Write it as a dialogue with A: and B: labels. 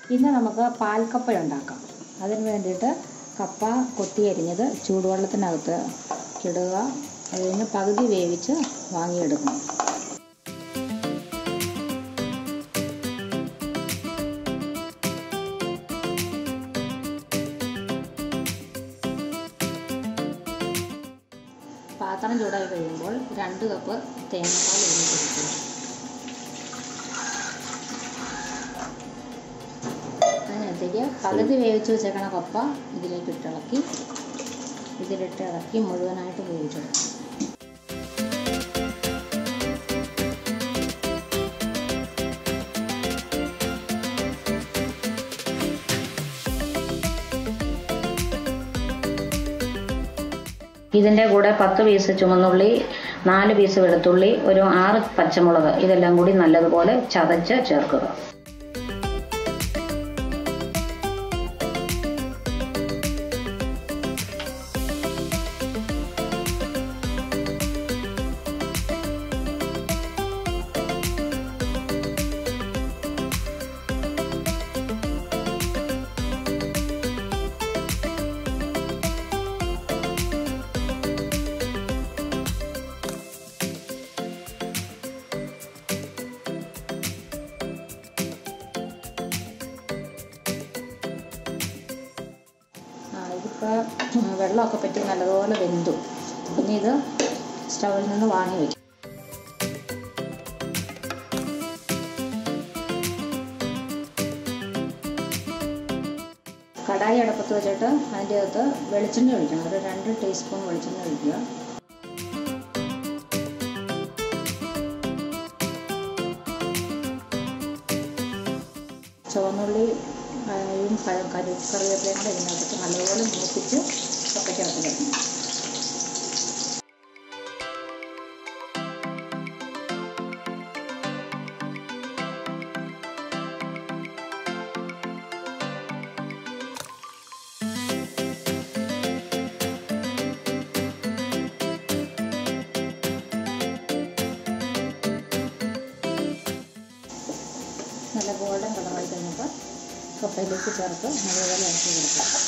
A: ഇന്ന് നമുക്ക് പാൽക്കപ്പ ഉണ്ടാക്കാം അതിന് വേണ്ടിയിട്ട് കപ്പ കൊത്തിയരിഞ്ഞത് ചൂടുവെള്ളത്തിനകത്ത് ഇടുക അത് കഴിഞ്ഞ് പകുതി വേവിച്ച് വാങ്ങിയെടുക്കണം പാത്രം ചൂടായി കഴിയുമ്പോൾ രണ്ട് കപ്പ് തേങ്ങാപ്പാൽ ഒഴിച്ചിരിക്കുക അതിനകത്തേക്ക് പകുതി വേവിച്ച് വെച്ചേക്കണ കപ്പ ഇതിലേക്ക് ഇട്ടിളക്കി ഇതിലിട്ട് ഇളക്കി മുഴുവനായിട്ട് വേവിച്ചെടുക്കും ഇതിൻ്റെ കൂടെ പത്ത് പീസ് ചുമന്നുള്ളി നാല് പീസ് വെളുത്തുള്ളി ഒരു ആറ് പച്ചമുളക് ഇതെല്ലാം കൂടി നല്ലതുപോലെ ചതച്ച് ചേർക്കുക ഇതിപ്പോൾ വെള്ളമൊക്കെ പറ്റി നല്ലതുപോലെ വെന്തു പിന്നെ ഇത് സ്റ്റൗവിൽ നിന്ന് വാങ്ങി വയ്ക്കും കടായി അടപ്പത്ത് വെച്ചിട്ട് അതിൻ്റെ അകത്ത് വെളിച്ചെണ്ണ ഒഴിക്കണം ഒരു രണ്ട് ടീസ്പൂൺ വെളിച്ചെണ്ണ ഒഴിക്കുക ചുവന്നുള്ളിയും കരു കറിവേപ്പിലയും കൂടെ ഇതിനകത്ത് നല്ലപോലെ മൂപ്പിച്ച് കപ്പയ്ക്കകത്ത് വെക്കണം നല്ല ഗോൾഡൻ കളറായി കഴിഞ്ഞപ്പോൾ കപ്പയിലേക്ക് ചേർത്ത് നല്ലപോലെ ഇറക്കി കൊടുക്കുക